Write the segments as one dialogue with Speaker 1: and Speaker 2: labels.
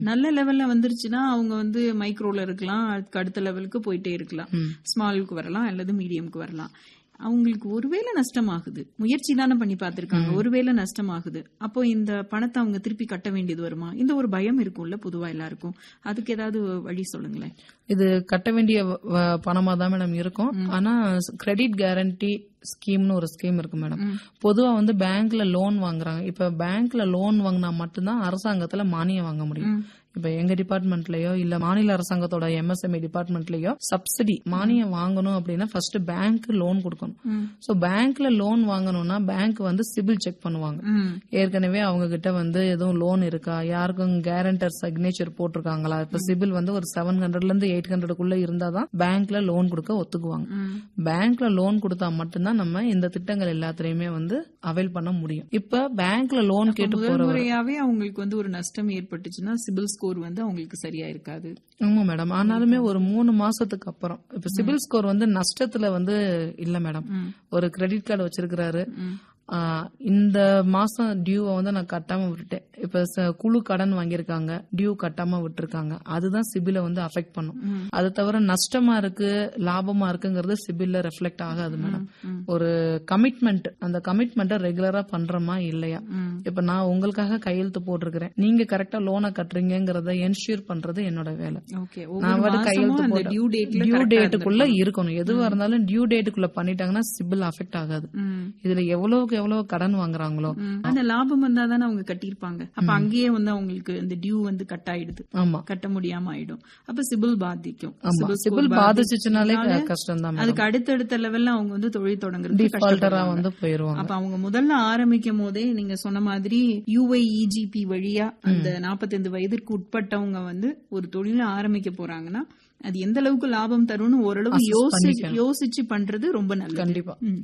Speaker 1: நல்ல லெவல்ல வந்துருச்சுன்னா அவங்க வந்து மைக்ரோல இருக்கலாம் அதுக்கு அடுத்த லெவலுக்கு போயிட்டே இருக்கலாம்
Speaker 2: ம்.
Speaker 1: ஸ்மாலுக்கு வரலாம் அல்லது மீடியம்க்கு வரலாம் அவங்களுக்கு ஒருவேளை நஷ்டமாகுது முயற்சி தானே பண்ணி பார்த்திருக்காங்க ஒருவேளை நஷ்டமாகுது அப்போ இந்த பணத்தை அவங்க திருப்பி கட்ட வேண்டியது வருமா இந்த ஒரு பயம் இருக்கும்ல பொதுவா எல்லாருக்கும் அதுக்கு ஏதாவது வழி சொல்லுங்களேன்
Speaker 2: இது கட்ட வேண்டிய வ- பணமா தான் மேடம் இருக்கும் ஆனா கிரெடிட் கேரண்டி ஸ்கீம்னு ஒரு ஸ்கீம் இருக்கு மேடம் பொதுவா வந்து பேங்க்ல லோன் வாங்குறாங்க இப்ப பேங்க்ல லோன் வாங்கினா மட்டும்தான் அரசாங்கத்துல மானியம் வாங்க முடியும் இப்ப எங்க டிபார்ட்மெண்ட்லயோ இல்ல மாநில அரசாங்கத்தோட எம்எஸ்எம்இ டிபார்ட்மெண்ட்லயோ சப்சிடி மானியம் வாங்கணும் அப்படின்னா ஃபர்ஸ்ட் பேங்க் லோன் கொடுக்கணும் சோ பேங்க்ல லோன் வாங்கணும்னா பேங்க் வந்து சிபில் செக் பண்ணுவாங்க
Speaker 1: ம்.
Speaker 2: ஏற்கனவே அவங்க கிட்ட வந்து எதுவும் லோன் இருக்கா யாருக்கும் கேரண்டர் சிக்னேச்சர் போட்டிருக்காங்களா இப்ப சிபில் வந்து ஒரு செவன் ஹண்ட்ரட்ல இருந்து எயிட் ஹண்ட்ரடுக்குள்ள இருந்தாதான் பேங்க்ல லோன் கொடுக்க ஒத்துக்குவாங்க பேங்க்ல லோன் கொடுத்தா மட்டும்தான் நம்ம இந்த திட்டங்கள் எல்லாத்துலயுமே வந்து அவைல் பண்ண முடியும் இப்ப பேங்க்ல லோன் கேட்டு
Speaker 1: முதல்
Speaker 2: போறவர்
Speaker 1: முறையாவே அவங்களுக்கு வந்து ஒரு நஷ்டம் ஏற்பட்டுச்சுன்னா சிபில் ஸ்கோர் வந்து அவங்களுக்கு சரியா இருக்காது
Speaker 2: ஆமா மேடம் ஆனாலுமே ஒரு மூணு மாசத்துக்கு அப்புறம் இப்ப சிபில் ஸ்கோர் வந்து நஷ்டத்துல வந்து இல்ல மேடம் ஒரு கிரெடிட் கார்டு வச்சிருக்கிறாரு ஆ, இந்த மாசம் டியூவை வந்து நான் கட்டாம விட்டுட்டேன் இப்ப ச- குழு கடன் வாங்கியிருக்காங்க டியூ கட்டாம விட்டுருக்காங்க அதுதான் சிபில வந்து அஃபெக்ட் பண்ணும் அது தவிர நஷ்டமா இருக்கு லாபமா இருக்குங்கிறது சிபில்ல ரெஃப்ளெக்ட் ஆகாது மேடம் ஒரு கமிட்மெண்ட் அந்த கமிட்மெண்ட்டை ரெகுலரா பண்றோமா இல்லையா இப்ப நான் உங்களுக்காக கையெழுத்து போட்டிருக்கிறேன் நீங்க கரெக்டா லோனை கட்டுறீங்கிறத என்ஷூர் பண்றது என்னோட வேலை
Speaker 1: ஓகே
Speaker 2: நான்
Speaker 1: ஒவ்வொரு
Speaker 2: வந்து கையெழுத்து
Speaker 1: மாசமும் அந்த
Speaker 2: போட்டேன்
Speaker 1: டியூ டேட்ல
Speaker 2: டியூ டேட்டுக்குள்ள இருக்கணும் எதுவா இருந்தாலும் டியூ டேட்டுக்குள்ள பண்ணிட்டாங்கன்னா சிபில் அஃபெக்ட் ஆகாது இதுல எவ்வளவுக்கு எவ்வளவு கடன் வாங்குறாங்களோ
Speaker 1: அந்த லாபம் வந்தா தானே அவங்க கட்டியிருப்பாங்க அப்ப அங்கேயே வந்து அவங்களுக்கு இந்த டியூ வந்து கட் ஆயிடுது
Speaker 2: ஆமா
Speaker 1: கட்ட முடியாம ஆயிடும் அப்ப சிபில் பாதிக்கும்
Speaker 2: ஆமா
Speaker 1: சிபில் score
Speaker 2: சிபில் பாதிச்சுச்சுனாலே
Speaker 1: பாதிச்சதுனால
Speaker 2: கஷ்டம் தான்
Speaker 1: அதுக்கு அடுத்தடுத்த லெவல்ல அவங்க வந்து தொழில் தொடங்குறது
Speaker 2: டிஃபால்டரா வந்து போயிருவாங்க
Speaker 1: அப்ப அவங்க முதல்ல ஆரம்பிக்கும் போதே நீங்க சொன்ன மாதிரி யூஐஇஜிபி வழியா அந்த 45 வயதிற்கு உட்பட்டவங்க வந்து ஒரு தொழில ஆரம்பிக்க போறாங்கன்னா அது எந்த அளவுக்கு லாபம் தரும்னு ஓரளவு யோசி யோசிச்சு பண்றது ரொம்ப நல்லது
Speaker 2: கண்டிப்பா
Speaker 1: ம்.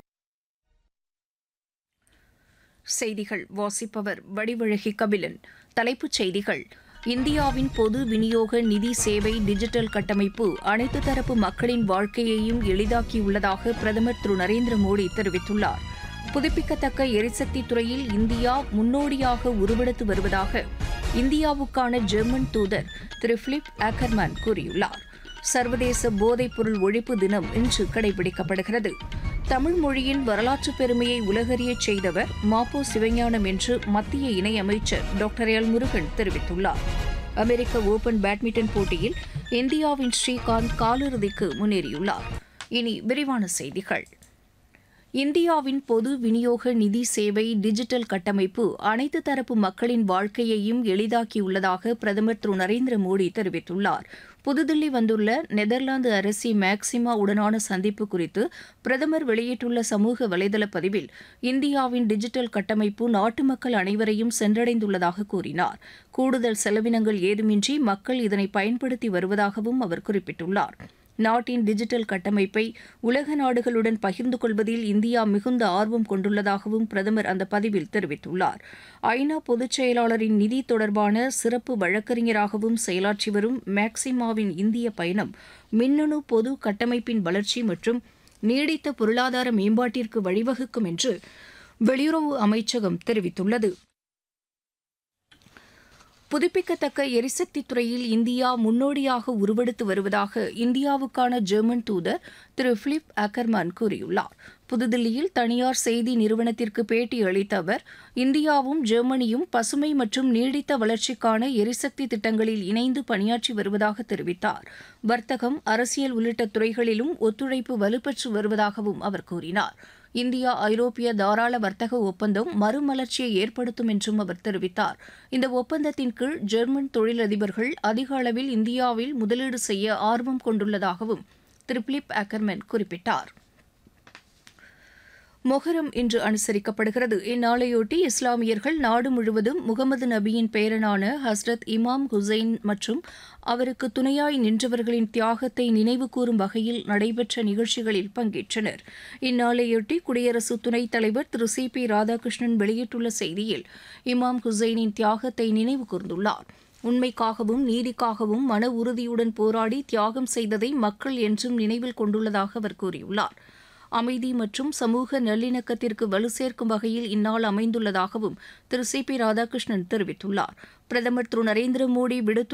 Speaker 3: செய்திகள் வாசிப்பவர் வடிவழகி கபிலன் தலைப்புச் செய்திகள் இந்தியாவின் பொது விநியோக நிதி சேவை டிஜிட்டல் கட்டமைப்பு அனைத்து தரப்பு மக்களின் வாழ்க்கையையும் எளிதாக்கியுள்ளதாக பிரதமர் திரு நரேந்திர மோடி தெரிவித்துள்ளார் புதுப்பிக்கத்தக்க எரிசக்தி துறையில் இந்தியா முன்னோடியாக உருவெடுத்து வருவதாக இந்தியாவுக்கான ஜெர்மன் தூதர் திரு பிலிப் ஆக்கர்மேன் கூறியுள்ளார் சர்வதேச போதைப்பொருள் ஒழிப்பு தினம் இன்று கடைபிடிக்கப்படுகிறது தமிழ் மொழியின் வரலாற்று பெருமையை உலகறியச் செய்தவர் மாப்போ சிவஞானம் என்று மத்திய இணையமைச்சர் டாக்டர் எல் முருகன் தெரிவித்துள்ளார் அமெரிக்க ஓபன் பேட்மிண்டன் போட்டியில் இந்தியாவின் ஸ்ரீகாந்த் காலிறுதிக்கு முன்னேறியுள்ளார் இனி விரிவான செய்திகள் இந்தியாவின் பொது விநியோக நிதி சேவை டிஜிட்டல் கட்டமைப்பு அனைத்து தரப்பு மக்களின் வாழ்க்கையையும் எளிதாக்கியுள்ளதாக பிரதமர் திரு நரேந்திர மோடி தெரிவித்துள்ளார் புதுதில்லி வந்துள்ள நெதர்லாந்து அரசி மேக்சிமா உடனான சந்திப்பு குறித்து பிரதமர் வெளியிட்டுள்ள சமூக வலைதள பதிவில் இந்தியாவின் டிஜிட்டல் கட்டமைப்பு நாட்டு மக்கள் அனைவரையும் சென்றடைந்துள்ளதாக கூறினார் கூடுதல் செலவினங்கள் ஏதுமின்றி மக்கள் இதனை பயன்படுத்தி வருவதாகவும் அவர் குறிப்பிட்டுள்ளார் நாட்டின் டிஜிட்டல் கட்டமைப்பை உலக நாடுகளுடன் பகிர்ந்து கொள்வதில் இந்தியா மிகுந்த ஆர்வம் கொண்டுள்ளதாகவும் பிரதமர் அந்த பதிவில் தெரிவித்துள்ளார் ஐநா பொதுச் செயலாளரின் நிதி தொடர்பான சிறப்பு வழக்கறிஞராகவும் செயலாற்றி வரும் மேக்சிமாவின் இந்திய பயணம் மின்னணு பொது கட்டமைப்பின் வளர்ச்சி மற்றும் நீடித்த பொருளாதார மேம்பாட்டிற்கு வழிவகுக்கும் என்று வெளியுறவு அமைச்சகம் தெரிவித்துள்ளது புதுப்பிக்கத்தக்க எரிசக்தி துறையில் இந்தியா முன்னோடியாக உருவெடுத்து வருவதாக இந்தியாவுக்கான ஜெர்மன் தூதர் திரு பிலிப் அக்கர்மேன் கூறியுள்ளார் புதுதில்லியில் தனியார் செய்தி நிறுவனத்திற்கு பேட்டி அளித்த அவர் இந்தியாவும் ஜெர்மனியும் பசுமை மற்றும் நீடித்த வளர்ச்சிக்கான எரிசக்தி திட்டங்களில் இணைந்து பணியாற்றி வருவதாக தெரிவித்தார் வர்த்தகம் அரசியல் உள்ளிட்ட துறைகளிலும் ஒத்துழைப்பு வலுப்பெற்று வருவதாகவும் அவர் கூறினார் இந்தியா ஐரோப்பிய தாராள வர்த்தக ஒப்பந்தம் மறுமலர்ச்சியை ஏற்படுத்தும் என்றும் அவர் தெரிவித்தார் இந்த ஒப்பந்தத்தின் கீழ் ஜெர்மன் தொழிலதிபர்கள் அதிக அளவில் இந்தியாவில் முதலீடு செய்ய ஆர்வம் கொண்டுள்ளதாகவும் திரு பிலிப் அக்கர்மேன் குறிப்பிட்டார் மொஹரம் இன்று அனுசரிக்கப்படுகிறது இந்நாளையொட்டி இஸ்லாமியர்கள் நாடு முழுவதும் முகமது நபியின் பேரனான ஹஸ்ரத் இமாம் ஹுசைன் மற்றும் அவருக்கு துணையாய் நின்றவர்களின் தியாகத்தை நினைவுகூரும் வகையில் நடைபெற்ற நிகழ்ச்சிகளில் பங்கேற்றனர் இந்நாளையொட்டி குடியரசு துணைத் தலைவர் திரு சி பி ராதாகிருஷ்ணன் வெளியிட்டுள்ள செய்தியில் இமாம் ஹுசைனின் தியாகத்தை நினைவு கூர்ந்துள்ளார் உண்மைக்காகவும் நீதிக்காகவும் மன உறுதியுடன் போராடி தியாகம் செய்ததை மக்கள் என்றும் நினைவில் கொண்டுள்ளதாக அவர் கூறியுள்ளார் அமைதி மற்றும் சமூக நல்லிணக்கத்திற்கு வலு சேர்க்கும் வகையில் இந்நாள் அமைந்துள்ளதாகவும் திரு சி பி ராதாகிருஷ்ணன் தெரிவித்துள்ளார் பிரதமர் திரு நரேந்திர மோடி விடுத்துள்ள